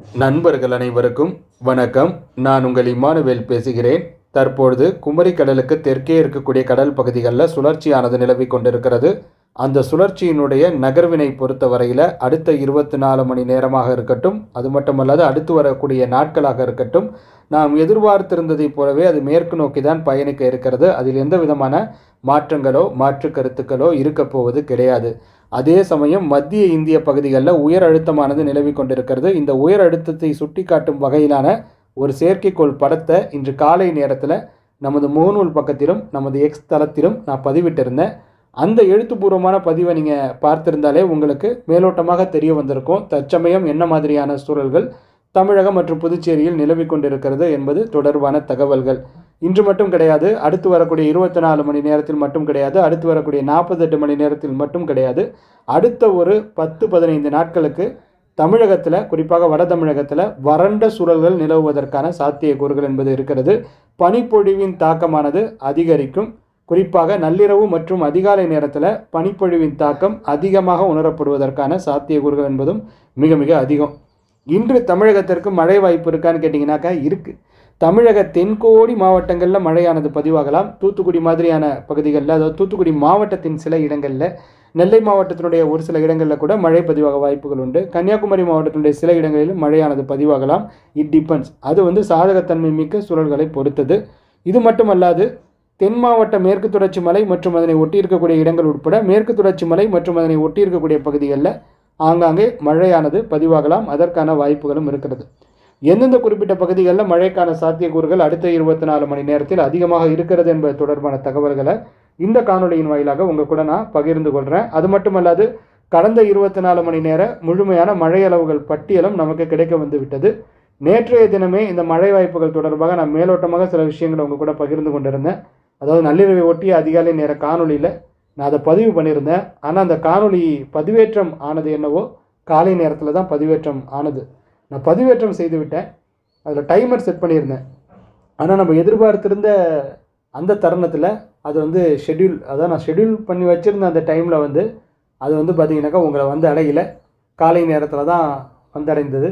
நண்பர்கள் அனைவருக்கும் வணக்கம் நான் உங்கள் இமானுவேல் பேசுகிறேன் தற்பொழுது குமரி கடலுக்கு தெற்கே இருக்கக்கூடிய கடல் பகுதிகளில் சுழற்சியானது நிலவிக் கொண்டிருக்கிறது அந்த சுழற்சியினுடைய நகர்வினை பொறுத்தவரையில் அடுத்த இருபத்தி நாலு மணி நேரமாக இருக்கட்டும் அது மட்டுமல்லாது அடுத்து வரக்கூடிய நாட்களாக இருக்கட்டும் நாம் எதிர்பார்த்திருந்ததைப் போலவே அது மேற்கு நோக்கி தான் பயணிக்க இருக்கிறது அதில் எந்த விதமான மாற்றங்களோ மாற்று கருத்துக்களோ இருக்கப் போவது கிடையாது அதே சமயம் மத்திய இந்திய பகுதிகளில் உயர் அழுத்தமானது நிலவிக் கொண்டிருக்கிறது இந்த உயர் அழுத்தத்தை சுட்டிக்காட்டும் வகையிலான ஒரு செயற்கைக்கோள் படத்தை இன்று காலை நேரத்தில் நமது முகநூல் பக்கத்திலும் நமது எக்ஸ் தளத்திலும் நான் பதிவிட்டிருந்தேன் அந்த எழுத்துப்பூர்வமான பதிவை நீங்கள் பார்த்திருந்தாலே உங்களுக்கு மேலோட்டமாக தெரிய வந்திருக்கும் தற்சமயம் என்ன மாதிரியான சூழல்கள் தமிழகம் மற்றும் புதுச்சேரியில் நிலவிக் கொண்டிருக்கிறது என்பது தொடர்பான தகவல்கள் இன்று மட்டும் கிடையாது அடுத்து வரக்கூடிய இருபத்தி நாலு மணி நேரத்தில் மட்டும் கிடையாது அடுத்து வரக்கூடிய நாற்பத்தெட்டு மணி நேரத்தில் மட்டும் கிடையாது அடுத்த ஒரு பத்து பதினைந்து நாட்களுக்கு தமிழகத்தில் குறிப்பாக வட தமிழகத்தில் வறண்ட சூழல்கள் நிலவுவதற்கான சாத்தியக்கூறுகள் என்பது இருக்கிறது பனிப்பொழிவின் தாக்கமானது அதிகரிக்கும் குறிப்பாக நள்ளிரவு மற்றும் அதிகாலை நேரத்தில் பனிப்பொழிவின் தாக்கம் அதிகமாக உணரப்படுவதற்கான சாத்தியக்கூறுகள் என்பதும் மிக மிக அதிகம் இன்று தமிழகத்திற்கு மழை வாய்ப்பு இருக்கான்னு கேட்டிங்கனாக்கா இருக்குது தமிழக தென்கோடி மாவட்டங்களில் மழையானது பதிவாகலாம் தூத்துக்குடி மாதிரியான பகுதிகளில் அதாவது தூத்துக்குடி மாவட்டத்தின் சில இடங்களில் நெல்லை மாவட்டத்தினுடைய ஒரு சில இடங்களில் கூட மழை பதிவாக வாய்ப்புகள் உண்டு கன்னியாகுமரி மாவட்டத்தினுடைய சில இடங்களிலும் மழையானது பதிவாகலாம் இட் டிபெண்ட்ஸ் அது வந்து சாதகத்தன்மை மிக்க சூழல்களை பொறுத்தது இது மட்டுமல்லாது தென் மாவட்ட மேற்கு தொடர்ச்சி மலை மற்றும் அதனை ஒட்டி இருக்கக்கூடிய இடங்கள் உட்பட மேற்கு தொடர்ச்சி மலை மற்றும் அதனை ஒட்டி இருக்கக்கூடிய பகுதிகளில் ஆங்காங்கே மழையானது பதிவாகலாம் அதற்கான வாய்ப்புகளும் இருக்கிறது எந்தெந்த குறிப்பிட்ட பகுதிகளில் மழைக்கான சாத்தியக்கூறுகள் அடுத்த இருபத்தி நாலு மணி நேரத்தில் அதிகமாக இருக்கிறது என்பது தொடர்பான தகவல்களை இந்த காணொலியின் வாயிலாக உங்கள் கூட நான் பகிர்ந்து கொள்கிறேன் அது மட்டுமல்லாது கடந்த இருபத்தி நாலு மணி நேர முழுமையான மழை அளவுகள் பட்டியலும் நமக்கு கிடைக்க வந்து விட்டது நேற்றைய தினமே இந்த மழை வாய்ப்புகள் தொடர்பாக நான் மேலோட்டமாக சில விஷயங்களை உங்கள் கூட பகிர்ந்து கொண்டிருந்தேன் அதாவது நள்ளிரவை ஒட்டிய அதிகாலை நேர காணொலியில் நான் அதை பதிவு பண்ணியிருந்தேன் ஆனால் அந்த காணொளி பதிவேற்றம் ஆனது என்னவோ காலை நேரத்தில் தான் பதிவேற்றம் ஆனது நான் பதிவேற்றம் செய்து விட்டேன் அதில் டைமர் செட் பண்ணியிருந்தேன் ஆனால் நம்ம எதிர்பார்த்திருந்த அந்த தருணத்தில் அது வந்து ஷெட்யூல் அதான் நான் ஷெட்யூல் பண்ணி வச்சுருந்த அந்த டைமில் வந்து அது வந்து பார்த்திங்கனாக்கா உங்களை வந்து அடையல காலை நேரத்தில் தான் வந்தடைந்தது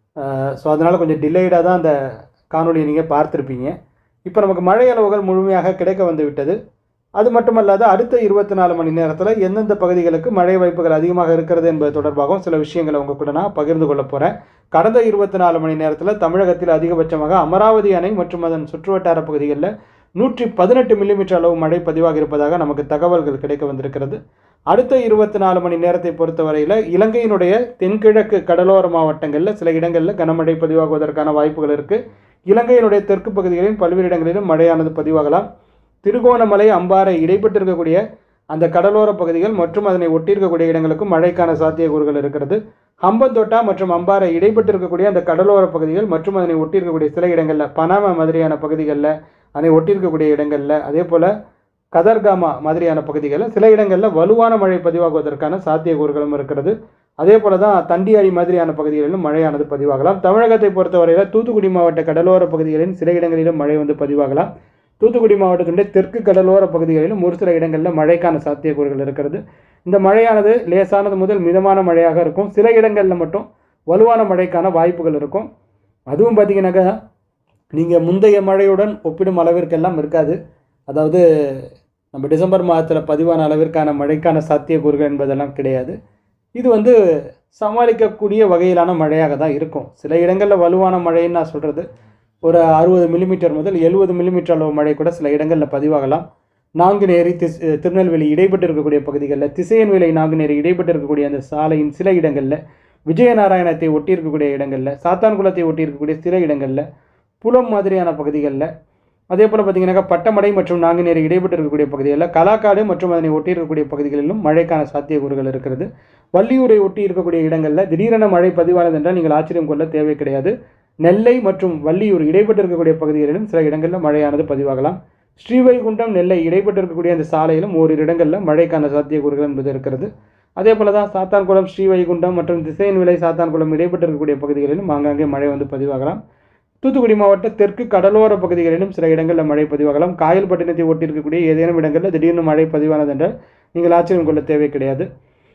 ஸோ அதனால் கொஞ்சம் டிலேடாக தான் அந்த காணொலியை நீங்கள் பார்த்துருப்பீங்க இப்போ நமக்கு மழை அளவுகள் முழுமையாக கிடைக்க வந்து விட்டது அது மட்டுமல்லாது அடுத்த இருபத்தி நாலு மணி நேரத்தில் எந்தெந்த பகுதிகளுக்கு மழை வாய்ப்புகள் அதிகமாக இருக்கிறது என்பது தொடர்பாகவும் சில விஷயங்களை உங்கள் கூட நான் பகிர்ந்து கொள்ள போகிறேன் கடந்த இருபத்தி நாலு மணி நேரத்தில் தமிழகத்தில் அதிகபட்சமாக அமராவதி அணை மற்றும் அதன் சுற்றுவட்டார பகுதிகளில் நூற்றி பதினெட்டு மில்லிமீட்டர் அளவு மழை பதிவாக இருப்பதாக நமக்கு தகவல்கள் கிடைக்க வந்திருக்கிறது அடுத்த இருபத்தி நாலு மணி நேரத்தை பொறுத்தவரையில் இலங்கையினுடைய தென்கிழக்கு கடலோர மாவட்டங்களில் சில இடங்களில் கனமழை பதிவாகுவதற்கான வாய்ப்புகள் இருக்குது இலங்கையினுடைய தெற்கு பகுதிகளின் பல்வேறு இடங்களிலும் மழையானது பதிவாகலாம் திருகோணமலை அம்பாறை இடைப்பட்டிருக்கக்கூடிய அந்த கடலோர பகுதிகள் மற்றும் அதனை ஒட்டியிருக்கக்கூடிய இடங்களுக்கும் மழைக்கான சாத்தியக்கூறுகள் இருக்கிறது ஹம்பந்தோட்டா மற்றும் அம்பாறை இடைப்பட்டிருக்கக்கூடிய அந்த கடலோர பகுதிகள் மற்றும் அதனை ஒட்டியிருக்கக்கூடிய சில இடங்களில் பனாமா மாதிரியான பகுதிகளில் அதனை ஒட்டியிருக்கக்கூடிய இடங்களில் அதே போல் கதர்காமா மாதிரியான பகுதிகளில் சில இடங்களில் வலுவான மழை பதிவாகுவதற்கான சாத்தியக்கூறுகளும் இருக்கிறது அதே போல தான் தண்டியாடி மாதிரியான பகுதிகளிலும் மழையானது பதிவாகலாம் தமிழகத்தை பொறுத்தவரையில் தூத்துக்குடி மாவட்ட கடலோர பகுதிகளின் சில இடங்களிலும் மழை வந்து பதிவாகலாம் தூத்துக்குடி மாவட்டத்தினுடைய தெற்கு கடலோர பகுதிகளிலும் ஒரு சில இடங்களில் மழைக்கான சாத்தியக்கூறுகள் இருக்கிறது இந்த மழையானது லேசானது முதல் மிதமான மழையாக இருக்கும் சில இடங்களில் மட்டும் வலுவான மழைக்கான வாய்ப்புகள் இருக்கும் அதுவும் பார்த்தீங்கன்னாக்கா நீங்கள் முந்தைய மழையுடன் ஒப்பிடும் அளவிற்கெல்லாம் இருக்காது அதாவது நம்ம டிசம்பர் மாதத்தில் பதிவான அளவிற்கான மழைக்கான சாத்தியக்கூறுகள் என்பதெல்லாம் கிடையாது இது வந்து சமாளிக்கக்கூடிய வகையிலான மழையாக தான் இருக்கும் சில இடங்களில் வலுவான மழைன்னு நான் சொல்கிறது ஒரு அறுபது மில்லிமீட்டர் முதல் எழுபது மில்லிமீட்டர் அளவு மழை கூட சில இடங்களில் பதிவாகலாம் நாங்குநேரி திஸ் திருநெல்வேலி இடைப்பட்டு இருக்கக்கூடிய பகுதிகளில் திசையன்விலை நாங்குநேரி இடைப்பட்டு இருக்கக்கூடிய அந்த சாலையின் சில இடங்களில் விஜயநாராயணத்தை ஒட்டி இருக்கக்கூடிய இடங்களில் சாத்தான்குளத்தை ஒட்டி இருக்கக்கூடிய சில இடங்களில் புலம் மாதிரியான பகுதிகளில் அதே போல் பார்த்தீங்கன்னாக்கா பட்டமடை மற்றும் நாங்குநேரி இடைப்பட்டு இருக்கக்கூடிய பகுதிகளில் கலாக்காடு மற்றும் அதனை ஒட்டி இருக்கக்கூடிய பகுதிகளிலும் மழைக்கான சாத்தியக்கூறுகள் இருக்கிறது வள்ளியூரை ஒட்டி இருக்கக்கூடிய இடங்களில் திடீரென மழை பதிவானது என்றால் நீங்கள் ஆச்சரியம் கொள்ள தேவை கிடையாது நெல்லை மற்றும் வள்ளியூர் இடைப்பட்டு இருக்கக்கூடிய பகுதிகளிலும் சில இடங்களில் மழையானது பதிவாகலாம் ஸ்ரீவைகுண்டம் நெல்லை இடைப்பட்டு இருக்கக்கூடிய அந்த சாலையிலும் ஓரிரு இடங்களில் மழைக்கான சாத்தியக்கூறுகள் என்பது இருக்கிறது அதே போல தான் சாத்தான்குளம் ஸ்ரீவைகுண்டம் மற்றும் திசையன்விலை சாத்தான்குளம் இடைப்பட்டு இருக்கக்கூடிய பகுதிகளிலும் ஆங்காங்கே மழை வந்து பதிவாகலாம் தூத்துக்குடி மாவட்ட தெற்கு கடலோர பகுதிகளிலும் சில இடங்களில் மழை பதிவாகலாம் காயல்பட்டினத்தை ஒட்டி இருக்கக்கூடிய ஏதேனும் இடங்களில் திடீர்னு மழை பதிவானது என்றால் நீங்கள் ஆச்சரியம் கொள்ள தேவை கிடையாது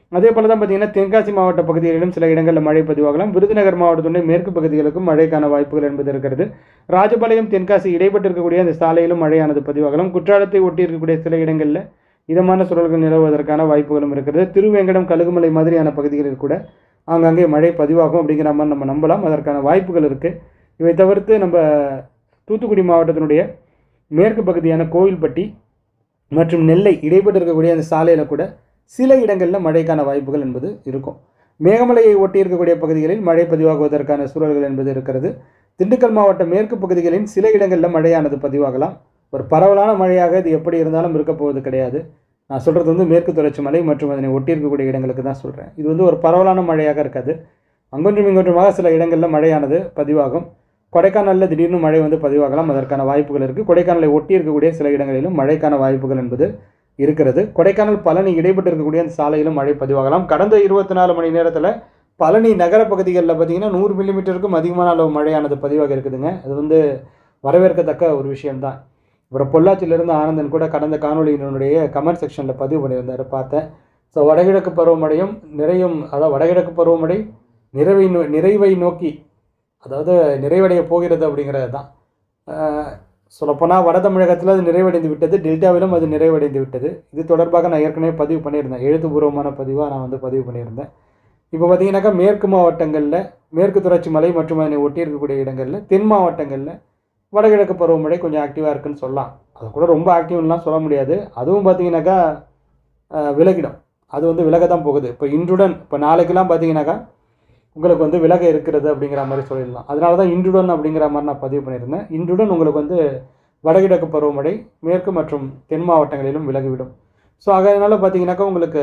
அதே போல் தான் பார்த்தீங்கன்னா தென்காசி மாவட்ட பகுதிகளிலும் சில இடங்களில் மழை பதிவாகலாம் விருதுநகர் மாவட்டத்துடைய மேற்கு பகுதிகளுக்கும் மழைக்கான வாய்ப்புகள் என்பது இருக்கிறது ராஜபாளையம் தென்காசி இடைப்பட்டு இருக்கக்கூடிய அந்த சாலையிலும் மழையானது பதிவாகலாம் குற்றாலத்தை ஒட்டி இருக்கக்கூடிய சில இடங்களில் இதமான சூழல்கள் நிலவுவதற்கான வாய்ப்புகளும் இருக்கிறது திருவேங்கடம் கழுகுமலை மாதிரியான பகுதிகளில் கூட ஆங்காங்கே மழை பதிவாகும் அப்படிங்கிற மாதிரி நம்ம நம்பலாம் அதற்கான வாய்ப்புகள் இருக்குது இவை தவிர்த்து நம்ம தூத்துக்குடி மாவட்டத்தினுடைய மேற்கு பகுதியான கோவில்பட்டி மற்றும் நெல்லை இடைப்பட்டு இருக்கக்கூடிய அந்த சாலையில் கூட சில இடங்களில் மழைக்கான வாய்ப்புகள் என்பது இருக்கும் மேகமலையை ஒட்டி இருக்கக்கூடிய பகுதிகளில் மழை பதிவாகுவதற்கான சூழல்கள் என்பது இருக்கிறது திண்டுக்கல் மாவட்ட மேற்கு பகுதிகளின் சில இடங்களில் மழையானது பதிவாகலாம் ஒரு பரவலான மழையாக இது எப்படி இருந்தாலும் இருக்க போவது கிடையாது நான் சொல்கிறது வந்து மேற்கு தொடர்ச்சி மலை மற்றும் அதனை ஒட்டி இருக்கக்கூடிய இடங்களுக்கு தான் சொல்கிறேன் இது வந்து ஒரு பரவலான மழையாக இருக்காது அங்கொன்றும் இங்கொன்றுமாக சில இடங்களில் மழையானது பதிவாகும் கொடைக்கானலில் திடீர்னு மழை வந்து பதிவாகலாம் அதற்கான வாய்ப்புகள் இருக்குது கொடைக்கானலை ஒட்டி இருக்கக்கூடிய சில இடங்களிலும் மழைக்கான வாய்ப்புகள் என்பது இருக்கிறது கொடைக்கானல் பழனி இடைப்பட்டு இருக்கக்கூடிய அந்த சாலையிலும் மழை பதிவாகலாம் கடந்த இருபத்தி நாலு மணி நேரத்தில் பழனி நகர பகுதிகளில் பார்த்தீங்கன்னா நூறு மில்லிமீட்டருக்கும் அதிகமான அளவு மழையானது பதிவாக இருக்குதுங்க அது வந்து வரவேற்கத்தக்க ஒரு விஷயம்தான் அப்புறம் பொள்ளாச்சியிலிருந்து ஆனந்தன் கூட கடந்த காணொலியினுடைய கமெண்ட் செக்ஷனில் பதிவு பண்ணியிருந்தார் பார்த்தேன் ஸோ வடகிழக்கு பருவமழையும் நிறையும் அதாவது வடகிழக்கு பருவமழை நிறைவை நோ நிறைவை நோக்கி அதாவது நிறைவடைய போகிறது அப்படிங்கிறது தான் சொல்லப்போனால் வட தமிழகத்தில் அது நிறைவடைந்து விட்டது டெல்டாவிலும் அது நிறைவடைந்து விட்டது இது தொடர்பாக நான் ஏற்கனவே பதிவு பண்ணியிருந்தேன் எழுத்துப்பூர்வமான பதிவாக நான் வந்து பதிவு பண்ணியிருந்தேன் இப்போ பார்த்தீங்கன்னாக்கா மேற்கு மாவட்டங்களில் மேற்கு தொடர்ச்சி மலை மற்றும் அதனை ஒட்டி இருக்கக்கூடிய இடங்களில் தென் மாவட்டங்களில் வடகிழக்கு பருவமழை கொஞ்சம் ஆக்டிவாக இருக்குன்னு சொல்லலாம் அது கூட ரொம்ப ஆக்டிவ்லாம் சொல்ல முடியாது அதுவும் பார்த்தீங்கன்னாக்கா அஹ், விலகிடும் அது வந்து விலக தான் போகுது இப்போ இன்றுடன் இப்போ நாளைக்கெல்லாம் பார்த்தீங்கன்னாக்கா உங்களுக்கு வந்து விலக இருக்கிறது அப்படிங்கிற மாதிரி சொல்லிடலாம் அதனால தான் இன்றுடன் அப்படிங்கிற மாதிரி நான் பதிவு பண்ணியிருந்தேன் இன்றுடன் உங்களுக்கு வந்து வடகிழக்கு பருவமழை மேற்கு மற்றும் தென் மாவட்டங்களிலும் விலகிவிடும் ஸோ அதனால் பார்த்தீங்கன்னாக்கா உங்களுக்கு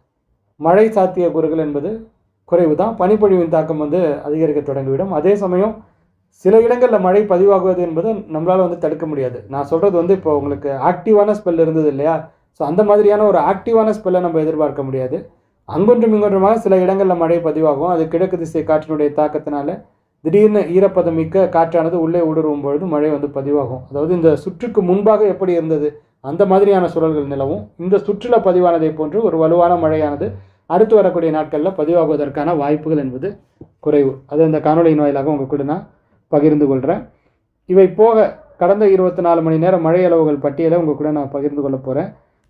மழை சாத்தியக்கூறுகள் என்பது குறைவு தான் பனிப்பொழிவின் தாக்கம் வந்து அதிகரிக்க தொடங்கிவிடும் அதே சமயம் சில இடங்களில் மழை பதிவாகுவது என்பது நம்மளால் வந்து தடுக்க முடியாது நான் சொல்கிறது வந்து இப்போ உங்களுக்கு ஆக்டிவான ஸ்பெல் இருந்தது இல்லையா ஸோ அந்த மாதிரியான ஒரு ஆக்டிவான ஸ்பெல்லை நம்ம எதிர்பார்க்க முடியாது அங்கொன்றும் இங்கொன்றுமாக சில இடங்களில் மழை பதிவாகும் அது கிழக்கு திசை காற்றினுடைய தாக்கத்தினால திடீர்னு ஈரப்பதம் மிக்க காற்றானது உள்ளே ஊடுருவும் பொழுது மழை வந்து பதிவாகும் அதாவது இந்த சுற்றுக்கு முன்பாக எப்படி இருந்தது அந்த மாதிரியான சூழல்கள் நிலவும் இந்த சுற்றுலா பதிவானதை போன்று ஒரு வலுவான மழையானது அடுத்து வரக்கூடிய நாட்களில் பதிவாகுவதற்கான வாய்ப்புகள் என்பது குறைவு அது இந்த காணொலியின் வாயிலாக உங்கள் கூட நான் பகிர்ந்து கொள்கிறேன் இவை போக கடந்த இருபத்தி நாலு மணி நேரம் மழை அளவுகள் பட்டியலை உங்கள் கூட நான் பகிர்ந்து கொள்ள போகிறேன்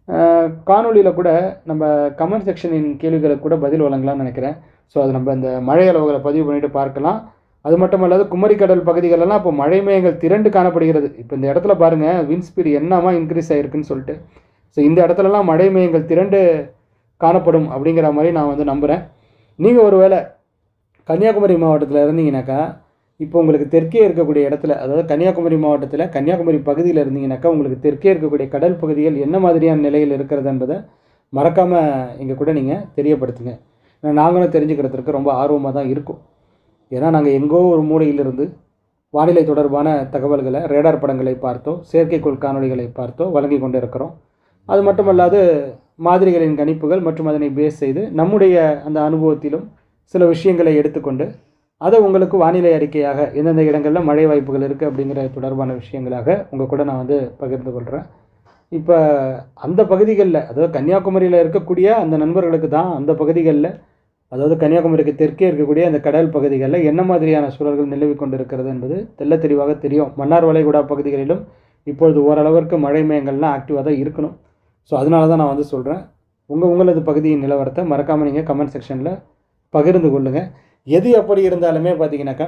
காணொலியில் கூட நம்ம கமெண்ட் செக்ஷனின் கேள்விகளுக்கு கூட பதில் வழங்கலாம்னு நினைக்கிறேன் ஸோ அது நம்ம இந்த மழை அளவுகளை பதிவு பண்ணிட்டு பார்க்கலாம் அது மட்டும் இல்லாத குமரிக்கடல் பகுதிகளெல்லாம் இப்போ மழை மேகங்கள் திரண்டு காணப்படுகிறது இப்போ இந்த இடத்துல பாருங்கள் வின் ஸ்பீடு என்னமா இன்க்ரீஸ் ஆகிருக்குன்னு சொல்லிட்டு ஸோ இந்த இடத்துலலாம் மழை மேகங்கள் திரண்டு காணப்படும் அப்படிங்கிற மாதிரி நான் வந்து நம்புகிறேன் நீங்கள் ஒருவேளை கன்னியாகுமரி மாவட்டத்தில் இருந்தீங்கன்னாக்கா இப்போ உங்களுக்கு தெற்கே இருக்கக்கூடிய இடத்துல அதாவது கன்னியாகுமரி மாவட்டத்தில் கன்னியாகுமரி பகுதியில் இருந்தீங்கன்னாக்கா உங்களுக்கு தெற்கே இருக்கக்கூடிய கடல் பகுதிகள் என்ன மாதிரியான நிலையில் இருக்கிறது என்பதை மறக்காமல் எங்கள் கூட நீங்கள் தெரியப்படுத்துங்க ஏன்னா நாங்களும் தெரிஞ்சுக்கிறதுக்கு ரொம்ப ஆர்வமாக தான் இருக்கும் ஏன்னா நாங்கள் எங்கோ ஒரு மூலையிலிருந்து வானிலை தொடர்பான தகவல்களை ரேடார் படங்களை பார்த்தோ செயற்கைக்கோள் காணொளிகளை பார்த்தோ வழங்கி கொண்டு இருக்கிறோம் அது மட்டுமல்லாது மாதிரிகளின் கணிப்புகள் மற்றும் அதனை பேஸ் செய்து நம்முடைய அந்த அனுபவத்திலும் சில விஷயங்களை எடுத்துக்கொண்டு அதை உங்களுக்கு வானிலை அறிக்கையாக எந்தெந்த இடங்களில் மழை வாய்ப்புகள் இருக்குது அப்படிங்கிற தொடர்பான விஷயங்களாக உங்கள் கூட நான் வந்து பகிர்ந்து கொள்கிறேன் இப்போ அந்த பகுதிகளில் அதாவது கன்னியாகுமரியில் இருக்கக்கூடிய அந்த நண்பர்களுக்கு தான் அந்த பகுதிகளில் அதாவது கன்னியாகுமரிக்கு தெற்கே இருக்கக்கூடிய அந்த கடல் பகுதிகளில் என்ன மாதிரியான சூழல்கள் நிலவி கொண்டிருக்கிறது என்பது தெள்ள தெளிவாக தெரியும் மன்னார் வளைகுடா பகுதிகளிலும் இப்பொழுது ஓரளவிற்கு மழை மேகங்கள்லாம் ஆக்டிவாக தான் இருக்கணும் ஸோ அதனால தான் நான் வந்து சொல்கிறேன் உங்கள் உங்களது பகுதியின் நிலவரத்தை மறக்காமல் நீங்கள் கமெண்ட் செக்ஷனில் பகிர்ந்து கொள்ளுங்கள் எது எப்படி இருந்தாலுமே பார்த்தீங்கன்னாக்கா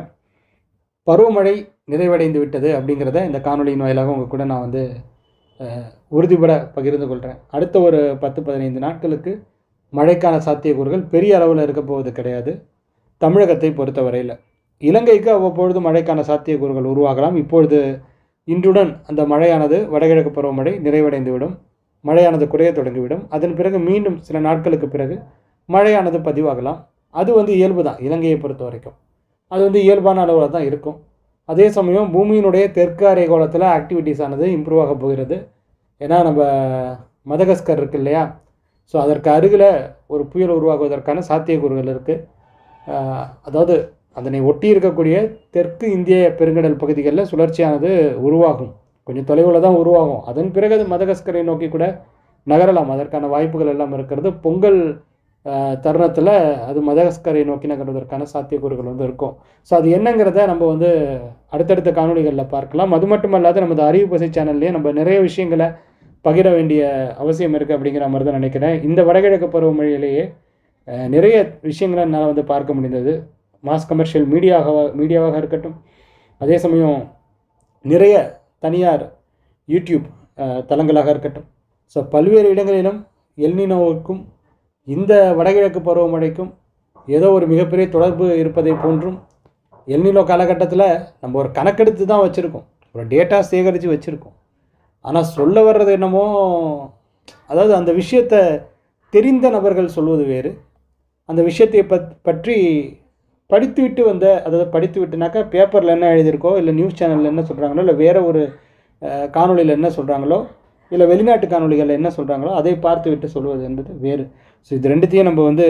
பருவமழை நிறைவடைந்து விட்டது அப்படிங்கிறத இந்த காணொலியின் வாயிலாக உங்கள் கூட நான் வந்து அஹ், உறுதிபட பகிர்ந்து கொள்கிறேன் அடுத்த ஒரு பத்து பதினைந்து நாட்களுக்கு மழைக்கான சாத்தியக்கூறுகள் பெரிய அளவில் இருக்க போவது கிடையாது தமிழகத்தை பொறுத்தவரையில் இலங்கைக்கு அவ்வப்பொழுது மழைக்கான சாத்தியக்கூறுகள் உருவாகலாம் இப்பொழுது இன்றுடன் அந்த மழையானது வடகிழக்கு பருவமழை நிறைவடைந்துவிடும் மழையானது குறைய தொடங்கிவிடும் அதன் பிறகு மீண்டும் சில நாட்களுக்கு பிறகு மழையானது பதிவாகலாம் அது வந்து இயல்பு தான் இலங்கையை பொறுத்த வரைக்கும் அது வந்து இயல்பான அளவில் தான் இருக்கும் அதே சமயம் பூமியினுடைய தெற்கு அரைகோளத்தில் ஆக்டிவிட்டீஸ் ஆனது இம்ப்ரூவ் ஆக போகிறது ஏன்னா நம்ம மதகஸ்கர் இருக்கு இல்லையா ஸோ அதற்கு அருகில் ஒரு புயல் உருவாகுவதற்கான சாத்தியக்கூறுகள் இருக்குது அதாவது அதனை ஒட்டி இருக்கக்கூடிய தெற்கு இந்திய பெருங்கடல் பகுதிகளில் சுழற்சியானது உருவாகும் கொஞ்சம் தொலைவில் தான் உருவாகும் அதன் பிறகு அது மதகஸ்கரை நோக்கி கூட நகரலாம் அதற்கான வாய்ப்புகள் எல்லாம் இருக்கிறது பொங்கல் தருணத்தில் அது மதகஸ்கரை நோக்கி நகர்வதற்கான சாத்தியக்கூறுகள் வந்து இருக்கும் ஸோ அது என்னங்கிறத நம்ம வந்து அடுத்தடுத்த காணொளிகளில் பார்க்கலாம் அது மட்டும் அல்லாத நமது அறிவு பசை சேனல்லையே நம்ம நிறைய விஷயங்களை பகிர வேண்டிய அவசியம் இருக்குது அப்படிங்கிற மாதிரி தான் நினைக்கிறேன் இந்த வடகிழக்கு பருவமழையிலேயே அஹ், நிறைய விஷயங்களை என்னால் வந்து பார்க்க முடிந்தது மாஸ் கமர்ஷியல் மீடியாவாக மீடியாவாக இருக்கட்டும் அதே சமயம் நிறைய தனியார் யூடியூப் அஹ், தளங்களாக இருக்கட்டும் ஸோ பல்வேறு இடங்களிலும் எல்னினோவுக்கும் இந்த வடகிழக்கு பருவமழைக்கும் ஏதோ ஒரு மிகப்பெரிய தொடர்பு இருப்பதை போன்றும் எல்னினோ காலகட்டத்தில் நம்ம ஒரு கணக்கெடுத்து தான் வச்சுருக்கோம் ஒரு டேட்டா சேகரித்து வச்சுருக்கோம் ஆனால் சொல்ல வர்றது என்னமோ அதாவது அந்த விஷயத்தை தெரிந்த நபர்கள் சொல்வது வேறு அந்த விஷயத்தை பத் பற்றி படித்துவிட்டு வந்த அதாவது படித்து விட்டுனாக்கா பேப்பரில் என்ன எழுதியிருக்கோ இல்லை நியூஸ் சேனலில் என்ன சொல்கிறாங்களோ இல்லை வேறு ஒரு அஹ், காணொளியில் என்ன சொல்கிறாங்களோ இல்லை வெளிநாட்டு காணொளிகளில் என்ன சொல்கிறாங்களோ அதை பார்த்து விட்டு சொல்வது என்பது வேறு ஸோ இது ரெண்டுத்தையும் நம்ம வந்து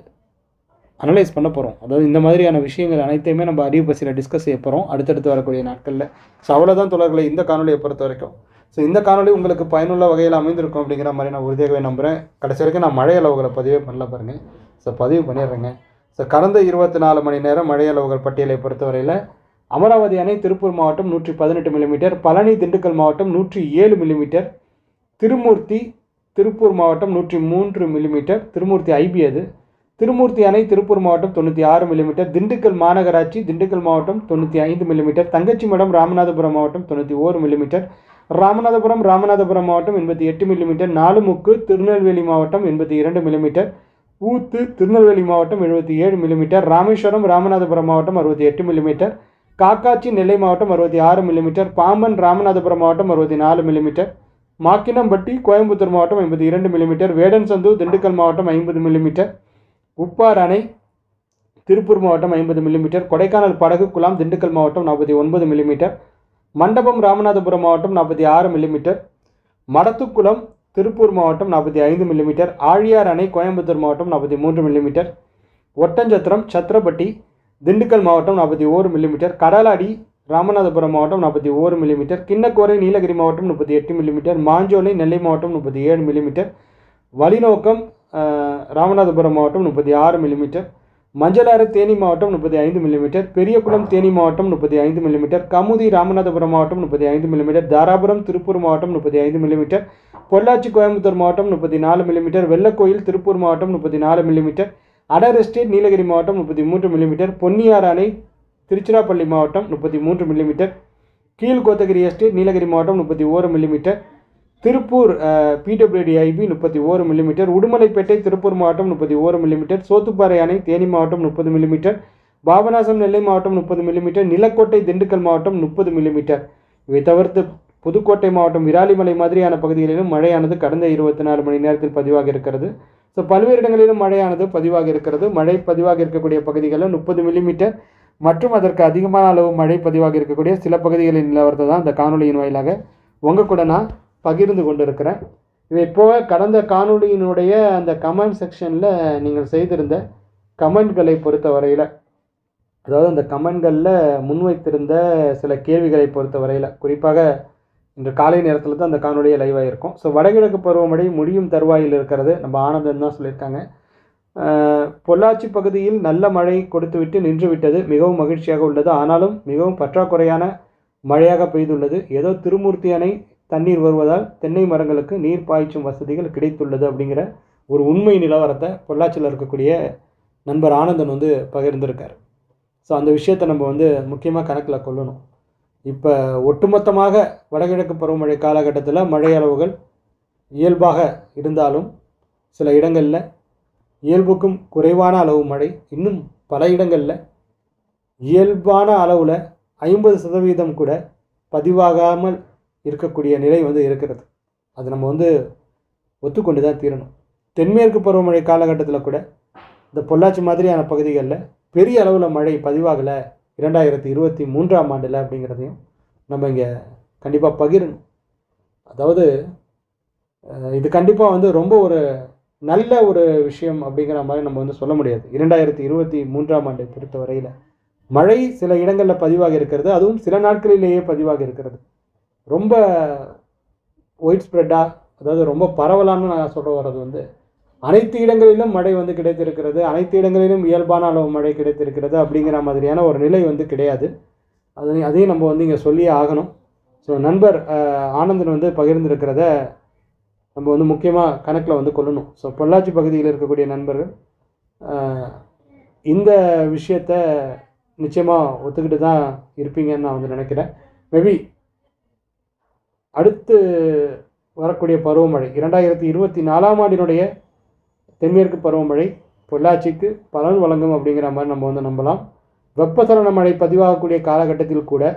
அனலைஸ் பண்ண போகிறோம் அதாவது இந்த மாதிரியான விஷயங்கள் அனைத்தையுமே நம்ம அறிவு பசியில் டிஸ்கஸ் செய்ய போகிறோம் அடுத்தடுத்து வரக்கூடிய நாட்களில் ஸோ அவ்வளோதான் தொடர்களை இந்த காணொலியை பொறுத்த வரைக்கும் ஸோ இந்த காணொலி உங்களுக்கு பயனுள்ள வகையில் அமைந்திருக்கும் அப்படிங்கிற மாதிரி நான் உறுதியாகவே நம்புகிறேன் கடைசி வரைக்கும் நான் மழை அளவுகளை பதிவே பண்ணல பாருங்கள் ஸோ பதிவு பண்ணிடுறேங்க ஸோ கடந்த இருபத்தி நாலு மணி நேரம் மழை அளவுகள் பட்டியலை பொறுத்தவரையில் அமராவதி அணை திருப்பூர் மாவட்டம் நூற்றி பதினெட்டு மில்லிமீட்டர் பழனி திண்டுக்கல் மாவட்டம் நூற்றி ஏழு மில்லிமீட்டர் திருமூர்த்தி திருப்பூர் மாவட்டம் நூற்றி மூன்று மில்லிமீட்டர் திருமூர்த்தி ஐபி அது திருமூர்த்தி அணை திருப்பூர் மாவட்டம் தொண்ணூற்றி ஆறு மில்லிமீட்டர் திண்டுக்கல் மாநகராட்சி திண்டுக்கல் மாவட்டம் தொண்ணூற்றி ஐந்து மில்லிமீட்டர் தங்கச்சிமடம் ராமநாதபுரம் மாவட்டம் தொண்ணூற்றி ஓரு மில்லிமீட்டர் ராமநாதபுரம் ராமநாதபுரம் மாவட்டம் எண்பத்தி எட்டு மில்லிமீட்டர் நாலுமுக்கு திருநெல்வேலி மாவட்டம் எண்பத்தி இரண்டு மில்லிமீட்டர் ஊத்து திருநெல்வேலி மாவட்டம் எழுபத்தி ஏழு மில்லிமீட்டர் ராமேஸ்வரம் ராமநாதபுரம் மாவட்டம் அறுபத்தி எட்டு மில்லிமீட்டர் காக்காச்சி நெல்லை மாவட்டம் அறுபத்தி ஆறு மில்லிமீட்டர் பாம்பன் ராமநாதபுரம் மாவட்டம் அறுபத்தி நாலு மில்லிமீட்டர் மாக்கினம்பட்டி கோயம்புத்தூர் மாவட்டம் ஐம்பத்தி இரண்டு மில்லிமீட்டர் வேடன்சந்து திண்டுக்கல் மாவட்டம் ஐம்பது மில்லிமீட்டர் உப்பார் அணை திருப்பூர் மாவட்டம் ஐம்பது மில்லிமீட்டர் கொடைக்கானல் படகு குலாம் திண்டுக்கல் மாவட்டம் நாற்பத்தி ஒன்பது மில்லிமீட்டர் மண்டபம் ராமநாதபுரம் மாவட்டம் நாற்பத்தி ஆறு மில்லிமீட்டர் மடத்துக்குளம் திருப்பூர் மாவட்டம் நாற்பத்தி ஐந்து மில்லிமீட்டர் ஆழியார் அணை கோயம்புத்தூர் மாவட்டம் நாற்பத்தி மூன்று மில்லிமீட்டர் ஒட்டஞ்சத்திரம் சத்திரப்பட்டி திண்டுக்கல் மாவட்டம் நாற்பத்தி ஓரு மில்லிமீட்டர் கடலாடி ராமநாதபுரம் மாவட்டம் நாற்பத்தி ஓரு மில்லிமீட்டர் கிண்ணக்கோரை நீலகிரி மாவட்டம் முப்பத்தி எட்டு மில்லிமீட்டர் மாஞ்சோலை நெல்லை மாவட்டம் முப்பத்தி ஏழு மில்லிமீட்டர் வலிநோக்கம் அஹ், ராமநாதபுரம் மாவட்டம் முப்பத்தி ஆறு மில்லிமீட்டர் மஞ்சளாறு தேனி மாவட்டம் முப்பத்தி ஐந்து மில்லிமீட்டர் பெரியகுளம் தேனி மாவட்டம் முப்பத்தி ஐந்து மில்லிமீட்டர் கமுதி ராமநாதபுரம் மாவட்டம் முப்பத்தி ஐந்து மில்லிமீட்டர் தாராபுரம் திருப்பூர் மாவட்டம் முப்பத்தி ஐந்து மில்லிமீட்டர் பொள்ளாச்சி கோயம்புத்தூர் மாவட்டம் முப்பத்தி நாலு மில்லிமீட்டர் வெள்ளக்கோயில் திருப்பூர் மாவட்டம் முப்பத்தி நாலு மில்லிமீட்டர் அடர் எஸ்டேட் நீலகிரி மாவட்டம் முப்பத்தி மூன்று மில்லிமீட்டர் பொன்னியார் அணை திருச்சிராப்பள்ளி மாவட்டம் முப்பத்தி மூன்று மில்லிமீட்டர் கீழ்கோத்தகிரி எஸ்டேட் நீலகிரி மாவட்டம் முப்பத்தி ஓரு மில்லிமீட்டர் திருப்பூர் பிடபிள்யூடி ஐபி முப்பத்தி ஓரு மில்லிமீட்டர் உடுமலைப்பேட்டை திருப்பூர் மாவட்டம் முப்பத்தி ஓரு மில்லிமீட்டர் சோத்துப்பாறை அணை தேனி மாவட்டம் முப்பது மில்லிமீட்டர் பாபநாசம் நெல்லை மாவட்டம் முப்பது மில்லிமீட்டர் நிலக்கோட்டை திண்டுக்கல் மாவட்டம் முப்பது மில்லிமீட்டர் இவை தவிர்த்து புதுக்கோட்டை மாவட்டம் விராலிமலை மாதிரியான பகுதிகளிலும் மழையானது கடந்த இருபத்தி நாலு மணி நேரத்தில் பதிவாக இருக்கிறது ஸோ பல்வேறு இடங்களிலும் மழையானது பதிவாக இருக்கிறது மழை பதிவாக இருக்கக்கூடிய பகுதிகளில் முப்பது மில்லிமீட்டர் மற்றும் அதற்கு அதிகமான அளவு மழை பதிவாக இருக்கக்கூடிய சில பகுதிகளின் நிலவரத்தை தான் இந்த காணொளியின் வாயிலாக உங்கள் கூட நான் பகிர்ந்து கொண்டு இருக்கிறேன் இவை போக கடந்த காணொளியினுடைய அந்த கமெண்ட் செக்ஷனில் நீங்கள் செய்திருந்த கமெண்ட்களை பொறுத்த வரையில் அதாவது அந்த கமெண்ட்களில் முன்வைத்திருந்த சில கேள்விகளை பொறுத்த வரையில் குறிப்பாக இன்று காலை நேரத்தில் தான் அந்த காணொலியை லைவாக இருக்கும் ஸோ வடகிழக்கு பருவமழை முடியும் தருவாயில் இருக்கிறது நம்ம ஆனந்தன் தான் சொல்லியிருக்காங்க அஹ், பொள்ளாச்சி பகுதியில் நல்ல மழை கொடுத்துவிட்டு நின்றுவிட்டது மிகவும் மகிழ்ச்சியாக உள்ளது ஆனாலும் மிகவும் பற்றாக்குறையான மழையாக பெய்துள்ளது ஏதோ திருமூர்த்தி அணை தண்ணீர் வருவதால் தென்னை மரங்களுக்கு நீர் பாய்ச்சும் வசதிகள் கிடைத்துள்ளது அப்படிங்கிற ஒரு உண்மை நிலவரத்தை பொள்ளாச்சியில் இருக்கக்கூடிய நண்பர் ஆனந்தன் வந்து பகிர்ந்திருக்கார் ஸோ அந்த விஷயத்தை நம்ம வந்து முக்கியமாக கணக்கில் கொள்ளணும் இப்போ ஒட்டுமொத்தமாக வடகிழக்கு பருவமழை காலகட்டத்தில் மழை அளவுகள் இயல்பாக இருந்தாலும் சில இடங்களில் இயல்புக்கும் குறைவான அளவு மழை இன்னும் பல இடங்களில் இயல்பான அளவில் ஐம்பது சதவீதம் கூட பதிவாகாமல் இருக்கக்கூடிய நிலை வந்து இருக்கிறது அது நம்ம வந்து ஒத்துக்கொண்டு தான் தீரணும் தென்மேற்கு பருவமழை காலகட்டத்தில் கூட இந்த பொள்ளாச்சி மாதிரியான பகுதிகளில் பெரிய அளவில் மழை பதிவாகலை இரண்டாயிரத்தி இருபத்தி மூன்றாம் ஆண்டில் அப்படிங்கிறதையும் நம்ம இங்கே கண்டிப்பாக பகிரணும் அதாவது அஹ், இது கண்டிப்பாக வந்து ரொம்ப ஒரு நல்ல ஒரு விஷயம் அப்படிங்கிற மாதிரி நம்ம வந்து சொல்ல முடியாது இரண்டாயிரத்தி இருபத்தி மூன்றாம் ஆண்டை பொறுத்த வரையில் மழை சில இடங்களில் பதிவாக இருக்கிறது அதுவும் சில நாட்களிலேயே பதிவாக இருக்கிறது ரொம்ப ஒயிட் ஸ்ப்ரெட்டாக அதாவது ரொம்ப பரவலான்னு நான் சொல்ல வர்றது வந்து அனைத்து இடங்களிலும் மழை வந்து கிடைத்திருக்கிறது அனைத்து இடங்களிலும் இயல்பான அளவு மழை கிடைத்திருக்கிறது அப்படிங்கிற மாதிரியான ஒரு நிலை வந்து கிடையாது அது அதையும் நம்ம வந்து இங்கே சொல்லியே ஆகணும் ஸோ நண்பர் அஹ், ஆனந்தன் வந்து பகிர்ந்திருக்கிறத நம்ம வந்து முக்கியமாக கணக்கில் வந்து கொள்ளணும் ஸோ பொள்ளாச்சி பகுதியில் இருக்கக்கூடிய நண்பர்கள் அஹ், இந்த விஷயத்த நிச்சயமாக ஒத்துக்கிட்டு தான் இருப்பீங்கன்னு நான் வந்து நினைக்கிறேன் மேபி அடுத்து வரக்கூடிய பருவமழை இரண்டாயிரத்தி இருபத்தி நாலாம் ஆண்டினுடைய தென்மேற்கு பருவமழை பொள்ளாச்சிக்கு பலன் வழங்கும் அப்படிங்கிற மாதிரி நம்ம வந்து நம்பலாம் வெப்பசலன மழை பதிவாகக்கூடிய காலகட்டத்தில் கூட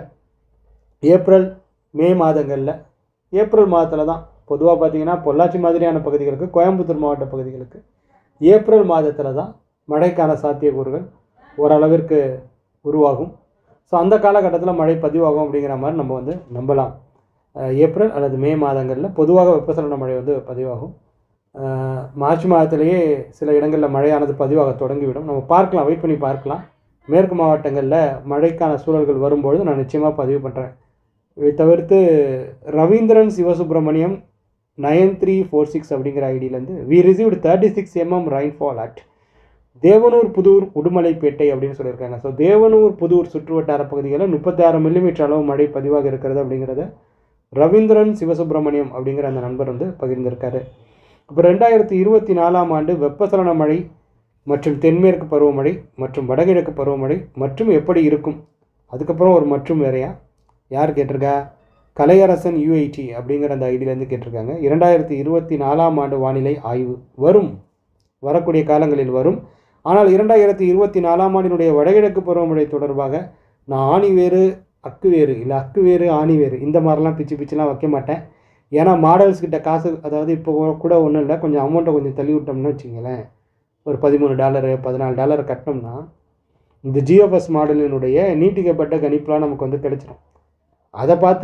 ஏப்ரல் மே மாதங்களில் ஏப்ரல் மாதத்தில் தான் பொதுவாக பார்த்தீங்கன்னா பொள்ளாச்சி மாதிரியான பகுதிகளுக்கு கோயம்புத்தூர் மாவட்ட பகுதிகளுக்கு ஏப்ரல் மாதத்தில் தான் மழைக்கான சாத்தியக்கூறுகள் ஓரளவிற்கு உருவாகும் ஸோ அந்த காலகட்டத்தில் மழை பதிவாகும் அப்படிங்கிற மாதிரி நம்ம வந்து நம்பலாம் அஹ் ஏப்ரல் அல்லது மே மாதங்களில் பொதுவாக வெப்பசலன மழை வந்து பதிவாகும் அஹ் மார்ச் மாதத்திலேயே சில இடங்களில் மழையானது பதிவாக தொடங்கிவிடும் நம்ம பார்க்கலாம் வெயிட் பண்ணி பார்க்கலாம் மேற்கு மாவட்டங்களில் மழைக்கான சூழல்கள் வரும்பொழுது நான் நிச்சயமாக பதிவு பண்ணுறேன் இதை தவிர்த்து Ravindran Sivasubramaniam nine three four six அப்படிங்கிற ஐடியிலேருந்து we received thirty six mm rainfall at Devanur Puthur Udumalaipettai அப்படின்னு சொல்லியிருக்காங்க ஸோ தேவனூர் புதூர் சுற்றுவட்டார பகுதிகளில் முப்பத்தாறு மில்லிமீட்டர் அளவு மழை பதிவாக இருக்கிறது அப்படிங்கிறத ரவீந்திரன் சிவசுப்பிரமணியம் அப்படிங்கிற அந்த நண்பர் வந்து பகிர்ந்திருக்காரு இப்போ ரெண்டாயிரத்தி இருபத்தி நாலாம் ஆண்டு வெப்பசலன மழை மற்றும் தென்மேற்கு பருவமழை மற்றும் வடகிழக்கு பருவமழை மற்றும் எப்படி இருக்கும் அதுக்கப்புறம் ஒரு மற்றும் வேறையா யார் கேட்டிருக்கா கலையரசன் யூஐடி அப்படிங்கிற அந்த ஐடியிலேருந்து கேட்டிருக்காங்க இரண்டாயிரத்தி இருபத்தி நாலாம் ஆண்டு வானிலை ஆய்வு வரும் வரக்கூடிய காலங்களில் வரும் ஆனால் இரண்டாயிரத்தி இருபத்தி நாலாம் ஆண்டினுடைய வடகிழக்கு பருவமழை தொடர்பாக நான் ஆணி வேறு அக்கு வேறு இல்லை அக்கு வேறு ஆணி வேறு இந்த மாதிரிலாம் பிச்சு பிச்சுலாம் வைக்க மாட்டேன் ஏன்னா மாடல்ஸ் கிட்ட காசு அதாவது இப்போ கூட ஒன்றும் இல்லை கொஞ்சம் அமௌண்ட்டை கொஞ்சம் தள்ளி விட்டோம்னு வச்சுங்களேன் ஒரு பதிமூணு டாலரு பதினாலு டாலர் கட்டினோம்னா இந்த ஜியோபஸ் மாடலினுடைய நீட்டிக்கப்பட்ட கணிப்புலாம் நமக்கு வந்து கிடைச்சிரும் அதை பார்த்து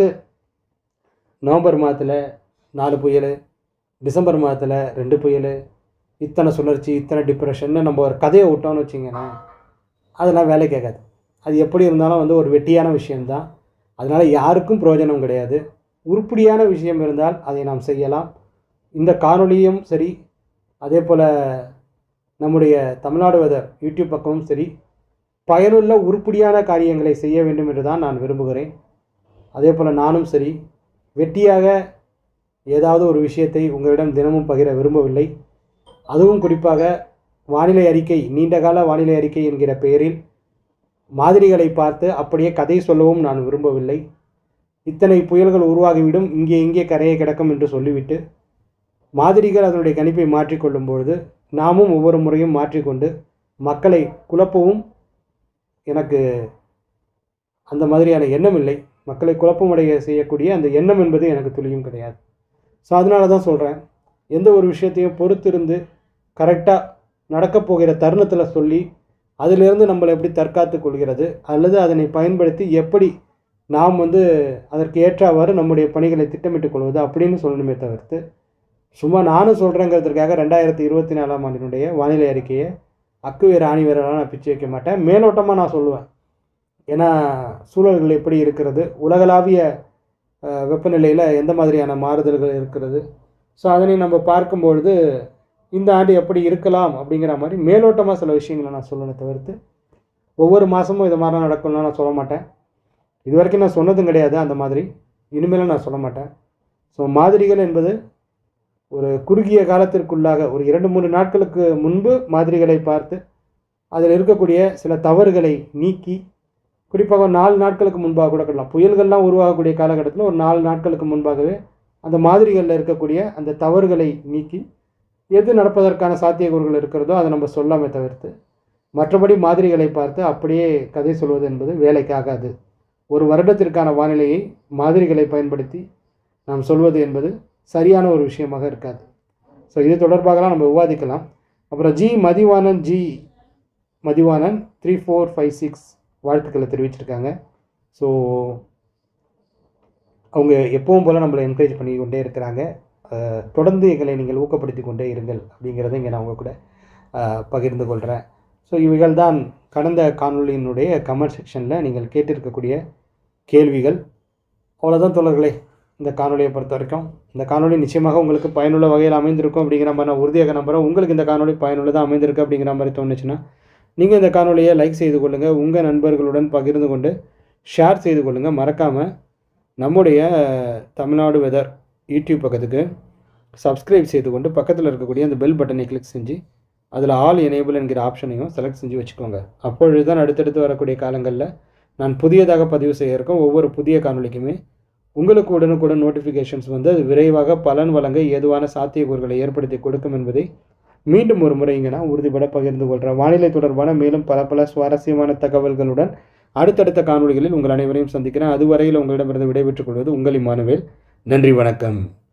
நவம்பர் மாதத்தில் நாலு புயல் டிசம்பர் மாதத்தில் ரெண்டு புயல் இத்தனை சுழற்சி இத்தனை டிப்ரெஷன்னு நம்ம ஒரு கதையை விட்டோம்னு வச்சிங்களேன் அதெல்லாம் வேலை கேட்காது அது எப்படி இருந்தாலும் வந்து ஒரு வெட்டியான விஷயம்தான் அதனால் யாருக்கும் பிரயோஜனம் கிடையாது உருப்படியான விஷயம் இருந்தால் அதை நாம் செய்யலாம் இந்த காணொளியும் சரி அதே போல் நம்முடைய தமிழ்நாடு வெதர் யூடியூப் பக்கமும் சரி பயனுள்ள உருப்படியான காரியங்களை செய்ய வேண்டும் என்று தான் நான் விரும்புகிறேன் அதே போல் நானும் சரி வெட்டியாக ஏதாவது ஒரு விஷயத்தை உங்களிடம் தினமும் பகிர விரும்பவில்லை அதுவும் குறிப்பாக வானிலை அறிக்கை நீண்டகால வானிலை அறிக்கை என்கிற பெயரில் மாதிரிகளை பார்த்து அப்படியே கதை சொல்லவும் நான் விரும்பவில்லை இத்தனை புயல்கள் உருவாகிவிடும் இங்கே இங்கே கரையை கிடக்கும் என்று சொல்லிவிட்டு மாதிரிகள் அதனுடைய கணிப்பை மாற்றிக்கொள்ளும் பொழுது நாமும் ஒவ்வொரு முறையும் மாற்றிக்கொண்டு மக்களை குழப்பவும் எனக்கு அந்த மாதிரியான எண்ணம் இல்லை மக்களை குழப்பமடைய செய்யக்கூடிய அந்த எண்ணம் என்பது எனக்கு துளியும் கிடையாது ஸோ அதனால தான் சொல்கிறேன் எந்த ஒரு விஷயத்தையும் பொறுத்திருந்து கரெக்டாக நடக்கப் போகிற தருணத்தில் சொல்லி அதிலிருந்து நம்மளை எப்படி தற்காத்து கொள்கிறது அல்லது அதனை பயன்படுத்தி எப்படி நாம் வந்து அதற்கு ஏற்றவாறு நம்முடைய பணிகளை திட்டமிட்டுக் கொள்வது அப்படின்னு சொல்லணுமே தவிர்த்து சும்மா நானும் சொல்கிறேங்கிறதுக்காக ரெண்டாயிரத்தி இருபத்தி நாலாம் ஆண்டினுடைய வானிலை அறிக்கையை அக்கு வேறு ஆணி வேறெல்லாம் நான் பிச்சு வைக்க மாட்டேன் மேலோட்டமாக நான் சொல்லுவேன் ஏன்னா சூழல்கள் எப்படி இருக்கிறது உலகளாவிய அஹ், வெப்பநிலையில் எந்த மாதிரியான மாறுதல்கள் இருக்கிறது ஸோ அதனை நம்ம பார்க்கும்பொழுது இந்த ஆண்டு எப்படி இருக்கலாம் அப்படிங்கிற மாதிரி மேலோட்டமாக சில விஷயங்களை நான் சொல்லணும் தவிர்த்து ஒவ்வொரு மாதமும் இது மாதிரிலாம் நடக்கும்லாம் நான் சொல்ல மாட்டேன் இது வரைக்கும் நான் சொன்னதும் கிடையாது அந்த மாதிரி இனிமேலும் நான் சொல்ல மாட்டேன் ஸோ மாதிரிகள் என்பது ஒரு குறுகிய காலத்திற்குள்ளாக ஒரு இரண்டு மூணு நாட்களுக்கு முன்பு மாதிரிகளை பார்த்து அதில் இருக்கக்கூடிய சில தவறுகளை நீக்கி குறிப்பாக ஒரு நாலு நாட்களுக்கு முன்பாக கூட இருக்கலாம் புயல்கள்லாம் உருவாகக்கூடிய காலகட்டத்தில் ஒரு நாலு நாட்களுக்கு முன்பாகவே அந்த மாதிரிகளில் இருக்கக்கூடிய அந்த தவறுகளை நீக்கி எது நடப்பதற்கான சாத்தியக்கூறுகள் இருக்கிறதோ அதை நம்ம சொல்லாமே தவிர்த்து மற்றபடி மாதிரிகளை பார்த்து அப்படியே கதை சொல்வது என்பது வேலைக்காகாது ஒரு வருடத்திற்கான வானிலையை மாதிரிகளை பயன்படுத்தி நாம் சொல்வது என்பது சரியான ஒரு விஷயமாக இருக்காது ஸோ இது தொடர்பாகலாம் நம்ம விவாதிக்கலாம் அப்புறம் G Mathivanan G Mathivanan three four five six வாழ்த்துக்களை தெரிவிச்சிருக்காங்க ஸோ அவங்க எப்பவும் போல் நம்மளை என்கரேஜ் பண்ணி கொண்டே இருக்கிறாங்க அஹ், தொடர்ந்து எங்களை நீங்கள் ஊக்கப்படுத்தி கொண்டே இருங்கள் அப்படிங்கிறத இங்கே நான் உங்க கூட அஹ், பகிர்ந்து கொள்கிறேன் ஸோ இவைகள் தான் கடந்த காணொளியினுடைய கமெண்ட் செக்ஷனில் நீங்கள் கேட்டிருக்கக்கூடிய கேள்விகள் அவ்வளோதான் தோழர்களே இந்த காணொலியை பொறுத்த வரைக்கும் இந்த காணொலி நிச்சயமாக உங்களுக்கு பயனுள்ள வகையில் அமைந்திருக்கும் அப்படிங்கிற மாதிரி நான் உறுதியாக நம்புகிறேன் உங்களுக்கு இந்த காணொலி பயனுள்ளதாக அமைந்திருக்கு அப்படிங்கிற மாதிரி தோணுச்சுன்னா நீங்கள் இந்த காணொலியை லைக் செய்து கொள்ளுங்கள் உங்கள் நண்பர்களுடன் பகிர்ந்து கொண்டு ஷேர் செய்து கொள்ளுங்கள் மறக்காமல் நம்முடைய தமிழ்நாடு வெதர் யூடியூப் பக்கத்துக்கு சப்ஸ்கிரைப் செய்து கொண்டு பக்கத்தில் இருக்கக்கூடிய அந்த பெல் பட்டனை கிளிக் செஞ்சு அதில் ஆல் எனேபிள் என்கிற ஆப்ஷனையும் செலக்ட் செஞ்சு வச்சுக்கோங்க அப்பொழுது தான் அடுத்தடுத்து வரக்கூடிய காலங்களில் நான் புதியதாக பதிவு செய்ய இருக்கோம் ஒவ்வொரு புதிய காணொலிக்குமே உங்களுக்கு உடனுக்குடன் நோட்டிஃபிகேஷன்ஸ் வந்து அது விரைவாக பலன் வழங்க ஏதுவான சாத்தியக்கூறுகளை ஏற்படுத்தி கொடுக்கும் என்பதை மீண்டும் ஒரு முறை இங்கே நான் உறுதிபட பகிர்ந்து கொள்கிறேன் வானிலை தொடர்பான மேலும் பல பல சுவாரஸ்யமான தகவல்களுடன் அடுத்தடுத்த காணொலிகளில் உங்கள் அனைவரையும் சந்திக்கிறேன் அதுவரையில் உங்களிடமிருந்து விடைபெற்றுக் கொள்வது உங்கள் இமானுவேல் நன்றி வணக்கம்